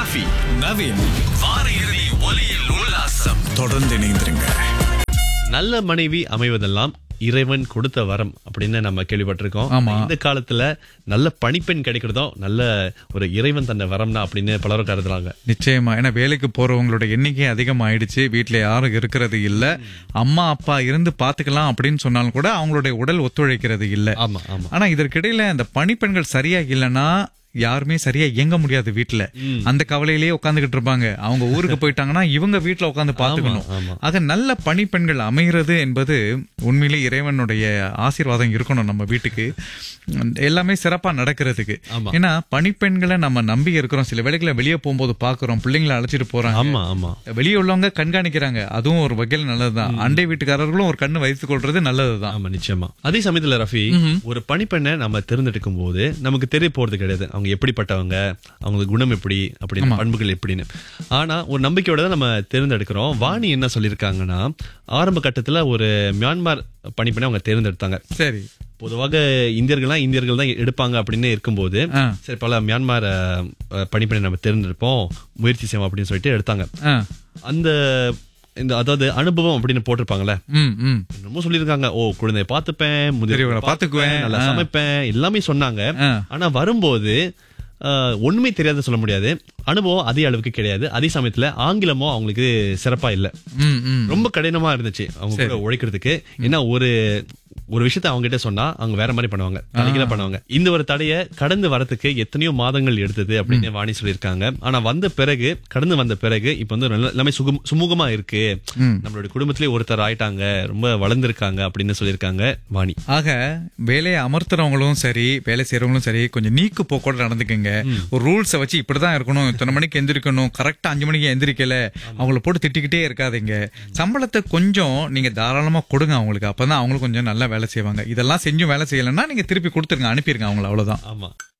ரஃபி நவீன் வார இறுதி ஒலியில் உல்லாசம் தொடர்ந்து இணைந்திருங்க நல்ல மனைவி அமைவதெல்லாம் இறைவன் கொடுத்த வரம் அப்படின்னு நம்ம கேள்விப்பட்டிருக்கோம் ஆமா. இந்த காலத்துல நல்ல பணிப்பெண் கிடைக்கிறதும் நல்ல ஒரு இறைவன் தந்த வரம்னா அப்படின்னு பலரும் கருதுறாங்க நிச்சயமா ஏன்னா வேலைக்கு போறவங்களோட எண்ணிக்கை அதிகமாயிடுச்சு வீட்ல யாரும் இருக்கிறது இல்ல அம்மா அப்பா இருந்து பாத்துக்கலாம் அப்படின்னு சொன்னாலும் கூட அவங்களுடைய உடல் ஒத்துழைக்கிறது இல்ல ஆமா ஆமா ஆனா இதற்கிடையில இந்த பணிப்பெண்கள் சரியா இல்லைன்னா யாருமே சரியா இயங்க முடியாது வீட்ல அந்த கவலையிலேயே உட்காந்துக்கிட்டு இருப்பாங்க அவங்க ஊருக்கு போயிட்டாங்கன்னா இவங்க வீட்ல உட்காந்து பாத்துக்கணும் ஆமா. ஆக நல்ல பணிப்பெண்கள் அமைகிறது என்பது உண்மையிலே இறைவனுடைய ஆசீர்வாதம் இருக்கணும் நம்ம வீட்டுக்கு எல்லாமே சிறப்பா நடக்கிறதுக்கு ஆமா. ஏன்னா பணிப்பெண்களை நம்ம நம்பி இருக்கிறோம் சில வேளைகளை வெளியே போகும்போது பாக்குறோம் பிள்ளைங்களை அழைச்சிட்டு போறாங்க ஆமா ஆமா வெளியே உள்ளவங்க கண்காணிக்கிறாங்க அதுவும் ஒரு வகையில் நல்லதுதான் அண்டை வீட்டுக்காரர்களும் ஒரு கண்ணு வைத்துக் கொள்றது நல்லதுதான் ஆமா நிச்சயமா அதே சமயத்துல ரஃபி ஒரு பணிப்பெண்ணை நம்ம தேர்ந்தெடுக்கும் போது நமக்கு தெரிய போறது கிடையாது அவங்க எப்படிப்பட்டவங்க அவங்க குணம் எப்படி அப்படின்னு பண்புகள் எப்படின்னு ஆனா ஒரு நம்பிக்கையோட தான் நம்ம தேர்ந்தெடுக்கிறோம் வாணி என்ன சொல்லியிருக்காங்கன்னா ஆரம்ப கட்டத்துல ஒரு மியான்மர் பணிப்பெண்ணை அவங்க தேர்ந்தெடுத்தாங்க சரி பொதுவாக இந்தியர்கள்லாம் இந்தியர்கள் தான் எடுப்பாங்க அப்படின்னு இருக்கும்போது ஆ. சரி பல மியான்மர் அஹ், அஹ், பணிப்பெண்ணை நம்ம தேர்ந்தெடுப்போம் முயற்சி செய்வோம் அப்படின்னு சொல்லிட்டு எடுத்தாங்க ஆ. அந்த இந்த அதாவது அனுபவம் அப்படின்னு போட்டிருப்பாங்கல்ல ம் ம் என்னமோ சொல்லியிருக்காங்க ஓ குழந்தைய பாத்துப்பேன் முதியவரை பெரியவரை பாத்துக்குவேன். நல்லா ஆ. சமைப்பேன் எல்லாமே சொன்னாங்க ஆ. ஆனா வரும்போது ஆஹ், ஒண்ணுமே தெரியாத சொல்ல முடியாது அனுபவம் அதே அளவுக்கு கிடையாது அதே சமயத்துல ஆங்கிலமும் அவங்களுக்கு சிறப்பா இல்ல ம் ம் ரொம்ப கடினமா இருந்துச்சு அவங்க கூட உழைக்கிறதுக்கு ஏன்னா ஒரு ஒரு விஷயத்த அவங்க கிட்ட சொன்னா அவங்க வேற மாதிரி பண்ணுவாங்க தலைகீழ பண்ணுவாங்க இந்த ஒரு தடையை கடந்து வரதுக்கு எத்தனையோ மாதங்கள் எடுத்தது அப்படின்னு வாணி சொல்லியிருக்காங்க ஆனா வந்த பிறகு கடந்து வந்த பிறகு இப்ப வந்து நல்ல- எல்லாமே சுகம் சுமூகமா இருக்கு நம்மளுடைய குடும்பத்திலே ஒருத்தர் ஆயிட்டாங்க ரொம்ப வளர்ந்திருக்காங்க அப்படின்னு சொல்லியிருக்காங்க வாணி ஆக வேலையை அமர்த்துறவங்களும் சரி வேலை செய்யறவங்களும் சரி கொஞ்சம் நீக்கு போக்கோட நடந்துக்கங்க ஒரு ரூல்ஸை வச்சு இப்படிதான் இருக்கணும் இத்தனை மணிக்கு எந்திரிக்கணும் கரெக்டா அஞ்சு மணிக்கு எந்திரிக்கல அவங்கள போட்டு திட்டிக்கிட்டே இருக்காதீங்க சம்பளத்தை கொஞ்சம் நீங்க தாராளமா கொடுங்க அவங்களுக்கு அப்பதான் அவங்களும் கொஞ்சம் நல்லா வேலை செய்வாங்க இதெல்லாம் செஞ்சும் வேலை செய்யலைன்னா நீங்க திருப்பி கொடுத்துருங்க அனுப்பிடுங்க அவங்கள அவ்வளவுதான் ஆமா